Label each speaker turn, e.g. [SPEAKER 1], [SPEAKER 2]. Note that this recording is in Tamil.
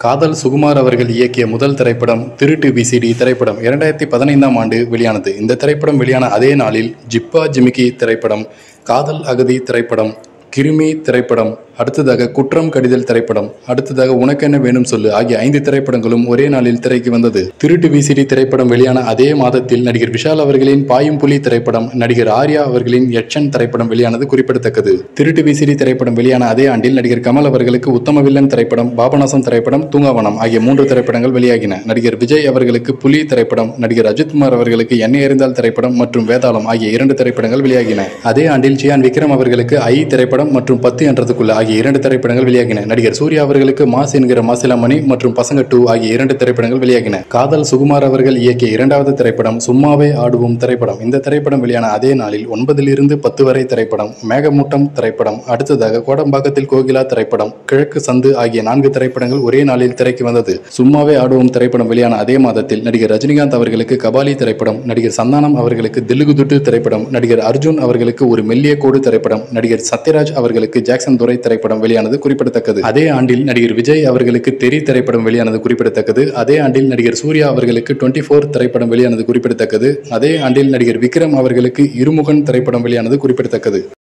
[SPEAKER 1] காதல் சுகுமார் அவர்கள் இயக்கிய முதல் திரைப்படம் திருட்டு விசிடி திரைப்படம் இரண்டாயிரத்தி பதினைந்தாம் ஆண்டு வெளியானது இந்த திரைப்படம் வெளியான அதே நாளில் ஜிப்பா ஜிமிக்கி திரைப்படம் காதல் அகதி திரைப்படம் கிருமி திரைப்படம் அடுத்ததாக குற்றம் கடிதல் திரைப்படம் அடுத்ததாக உனக்கு என்ன வேணும் சொல்லு ஆகிய ஐந்து திரைப்படங்களும் ஒரே நாளில் திரைக்கு வந்தது திருட்டு விசிடி திரைப்படம் வெளியான அதே மாதத்தில் நடிகர் விஷால் அவர்களின் பாயும் புலி திரைப்படம் நடிகர் ஆர்யா அவர்களின் எச்சன் திரைப்படம் வெளியானது குறிப்பிடத்தக்கது திருட்டு விசிடி திரைப்படம் வெளியான அதே ஆண்டில் நடிகர் கமல் அவர்களுக்கு உத்தம வில்லன் திரைப்படம் பாபநாசம் திரைப்படம் தூங்காவனம் ஆகிய மூன்று திரைப்படங்கள் வெளியாகின நடிகர் விஜய் அவர்களுக்கு புலி திரைப்படம் நடிகர் அஜித்குமார் அவர்களுக்கு எண்ணெய் எறிந்தால் திரைப்படம் மற்றும் வேதாளம் ஆகிய இரண்டு திரைப்படங்கள் வெளியாகின அதே ஆண்டில் ஜியான் விக்ரம் அவர்களுக்கு ஐ திரைப்படம் மற்றும் பத்து என்றதுக்குள்ள ஆகிய இரண்டு திரைப்படங்கள் வெளியாகின நடிகர் சூர்யா அவர்களுக்கு மாஸ் என்கிற மாசிலாமணி மற்றும் பசங்க டூ ஆகிய இரண்டு திரைப்படங்கள் வெளியாகின காதல் சுகுமார் அவர்கள் இயக்கிய இரண்டாவது திரைப்படம் சும்மாவே ஆடுவோம் திரைப்படம் இந்த திரைப்படம் வெளியான அதே நாளில் ஒன்பதிலிருந்து பத்து வரை திரைப்படம் மேகமூட்டம் திரைப்படம் அடுத்ததாக கோடம்பாக்கத்தில் கோகிலா திரைப்படம் கிழக்கு சந்து ஆகிய நான்கு திரைப்படங்கள் ஒரே நாளில் திரைக்கு வந்தது சும்மாவே ஆடுவோம் திரைப்படம் வெளியான அதே மாதத்தில் நடிகர் ரஜினிகாந்த் அவர்களுக்கு கபாலி திரைப்படம் நடிகர் சந்தானம் அவர்களுக்கு தில்லுகுதுட்டு திரைப்படம் நடிகர் அர்ஜுன் அவர்களுக்கு ஒரு மெல்லிய கோடு திரைப்படம் நடிகர் சத்யராஜ் அவர்களுக்கு ஜாக்சன் துரை திரைப்படம் வெளியானது குறிப்பிடத்தக்கது அதே ஆண்டில் நடிகர் விஜய் அவர்களுக்கு தெரி திரைப்படம் வெளியானது குறிப்பிடத்தக்கது அதே ஆண்டில் நடிகர் சூர்யா அவர்களுக்கு டுவெண்ட்டி ஃபோர் திரைப்படம் வெளியானது குறிப்பிடத்தக்கது அதே ஆண்டில் நடிகர் விக்ரம் அவர்களுக்கு இருமுகன் திரைப்படம் வெளியானது குறிப்பிடத்தக்கது